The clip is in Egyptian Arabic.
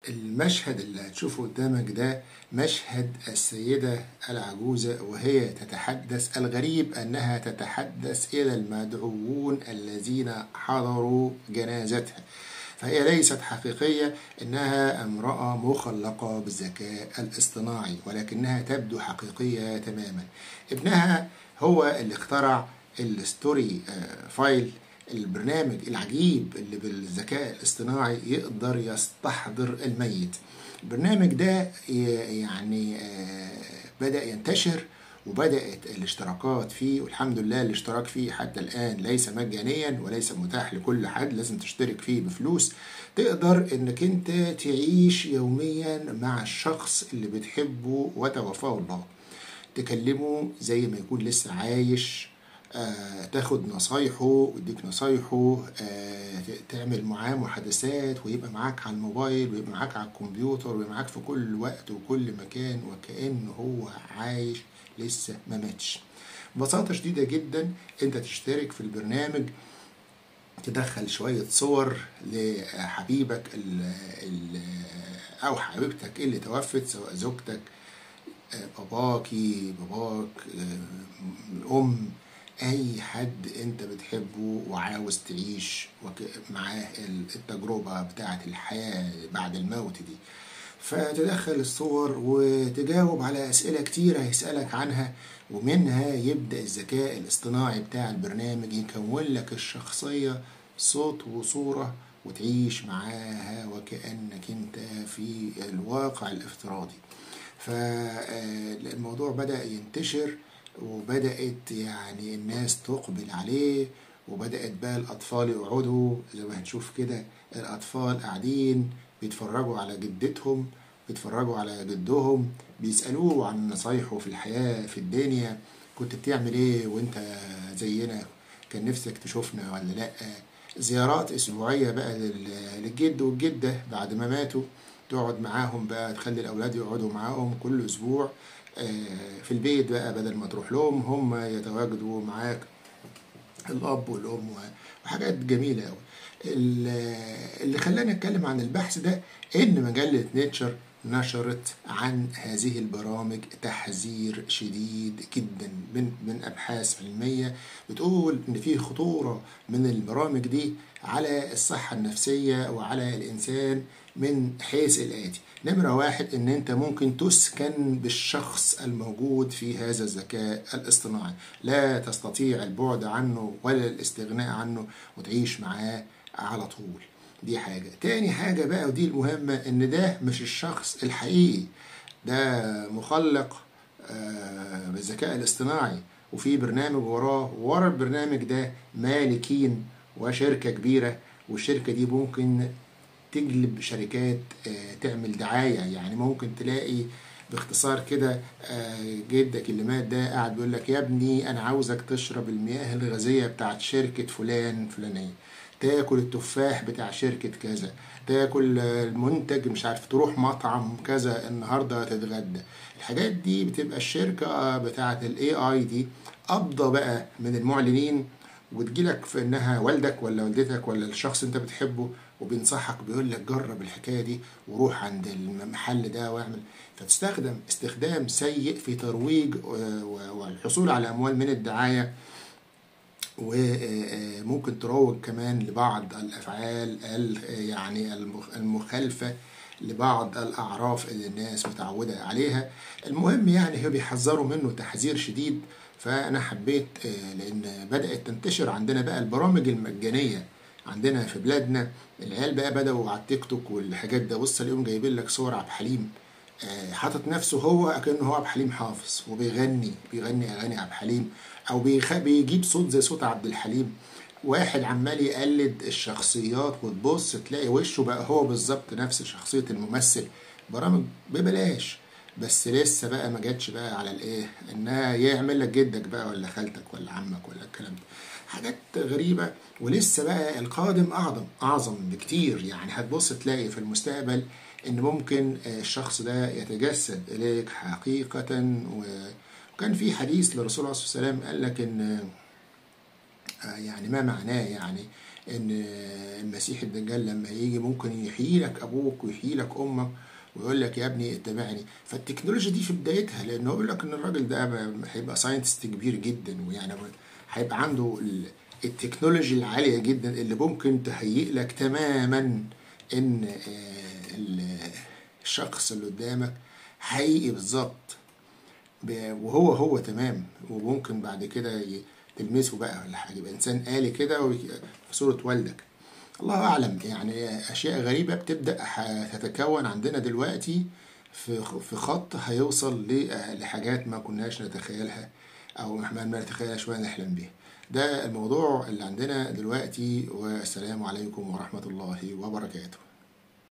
المشهد اللي هتشوفه قدامك ده مشهد السيدة العجوزة وهي تتحدث الغريب أنها تتحدث إلى المدعوون الذين حضروا جنازتها فهي ليست حقيقية إنها امرأة مخلقة بالذكاء الاصطناعي ولكنها تبدو حقيقية تماما ابنها هو اللي اخترع الستوري فايل البرنامج العجيب اللي بالذكاء الاصطناعي يقدر يستحضر الميت البرنامج ده يعني بدأ ينتشر وبدأت الاشتراكات فيه والحمد لله الاشتراك فيه حتى الآن ليس مجانيا وليس متاح لكل حد لازم تشترك فيه بفلوس تقدر انك انت تعيش يوميا مع الشخص اللي بتحبه وتوفاه الله تكلمه زي ما يكون لسه عايش آه، تاخد نصايحه ويديك نصايحه آه، تعمل معاه محادثات ويبقى معاك على الموبايل ويبقى معاك على الكمبيوتر ويبقى معاك في كل وقت وكل مكان وكأنه هو عايش لسه ما ماتش ببساطة شديدة جدا انت تشترك في البرنامج تدخل شوية صور لحبيبك ال ال أو حبيبتك اللي توفت سواء زوجتك باباكي باباك الأم أي حد أنت بتحبه وعاوز تعيش معاه التجربة بتاعة الحياة بعد الموت دي فتدخل الصور وتجاوب على أسئلة كتيرة هيسألك عنها ومنها يبدأ الذكاء الاصطناعي بتاع البرنامج يكون لك الشخصية صوت وصورة وتعيش معاها وكأنك انت في الواقع الافتراضي فالموضوع بدأ ينتشر وبدأت يعني الناس تقبل عليه وبدأت بقى الأطفال يقعدوا زي ما هنشوف كده الأطفال قاعدين بيتفرجوا على جدتهم بيتفرجوا على جدهم بيسألوه عن نصايحه في الحياة في الدنيا كنت بتعمل ايه وانت زينا كان نفسك تشوفنا ولا لأ زيارات أسبوعية بقى للجد والجدة بعد ما ماتوا تقعد معاهم بقى تخلي الأولاد يقعدوا معاهم كل أسبوع في البيت بقى بدل ما تروح لهم هم يتواجدوا معاك الأب والأم وحاجات جميلة أوي اللي خلاني أتكلم عن البحث ده إن مجلة نيتشر نشرت عن هذه البرامج تحذير شديد جدا من من ابحاث علميه بتقول ان في خطوره من البرامج دي على الصحه النفسيه وعلى الانسان من حيث الاتي نمره واحد ان انت ممكن تسكن بالشخص الموجود في هذا الذكاء الاصطناعي لا تستطيع البعد عنه ولا الاستغناء عنه وتعيش معاه على طول دي حاجة تاني حاجة بقى ودي المهمة ان ده مش الشخص الحقيقي ده مخلق بالذكاء الاصطناعي وفي برنامج وراه ورا البرنامج ده مالكين وشركة كبيرة والشركة دي ممكن تجلب شركات تعمل دعاية يعني ممكن تلاقي باختصار كده جدك اللي مات ده قاعد بيقول لك يا ابني انا عاوزك تشرب المياه الغازية بتاعت شركة فلان فلانية تاكل التفاح بتاع شركة كذا تاكل المنتج مش عارف تروح مطعم كذا النهاردة تتغدى الحاجات دي بتبقى الشركة بتاعة الاي اي دي قبضة بقى من المعلنين وتجيلك في انها والدك ولا والدتك ولا الشخص انت بتحبه وبينصحك بيقول لك جرب الحكايه دي وروح عند المحل ده واعمل فتستخدم استخدام سيء في ترويج والحصول على اموال من الدعايه وممكن تروج كمان لبعض الافعال يعني المخالفه لبعض الاعراف اللي الناس متعوده عليها المهم يعني هو بيحذروا منه تحذير شديد فانا حبيت لان بدات تنتشر عندنا بقى البرامج المجانيه عندنا في بلادنا العيال بقى بدأوا على التيك توك والحاجات ده بص اليوم جايبين لك صور عبد الحليم حاطط نفسه هو كأنه هو عبد الحليم حافظ وبيغني بيغني أغاني عبد الحليم أو بيجيب صوت زي صوت عبد الحليم واحد عمال يقلد الشخصيات وتبص تلاقي وشه بقى هو بالظبط نفس شخصية الممثل برامج ببلاش بس لسه بقى ما جاتش بقى على الايه انها يعمل لك جدك بقى ولا خالتك ولا عمك ولا الكلام ده حاجات غريبة ولسه بقى القادم أعظم أعظم بكتير يعني هتبص تلاقي في المستقبل إن ممكن الشخص ده يتجسد إليك حقيقة وكان في حديث للرسول عليه الصلاة والسلام قال لك إن يعني ما معناه يعني ان المسيح الدجال لما يجي ممكن يحيي لك ابوك ويحيي لك امك ويقول لك يا ابني اتبعني فالتكنولوجيا دي في بدايتها لانه يقول لك ان الراجل ده هيبقى ساينتست كبير جدا ويعني هيبقى عنده ال- التكنولوجي العالية جدا اللي ممكن تهيئ لك تماما ان آه، ال- الشخص اللي قدامك حقيقي بالظبط ب- وهو هو تمام وممكن بعد كده ي- تلمسه بقى ولا حاجة يبقى إنسان آلي كده وي- في صورة والدك الله أعلم يعني أشياء غريبة بتبدأ ح- تتكون عندنا دلوقتي في في خط هيوصل ل- لحاجات ما كناش نتخيلها أو ما ما نتخيلهاش ولا نحلم بيها ده الموضوع اللي عندنا دلوقتي والسلام عليكم ورحمة الله وبركاته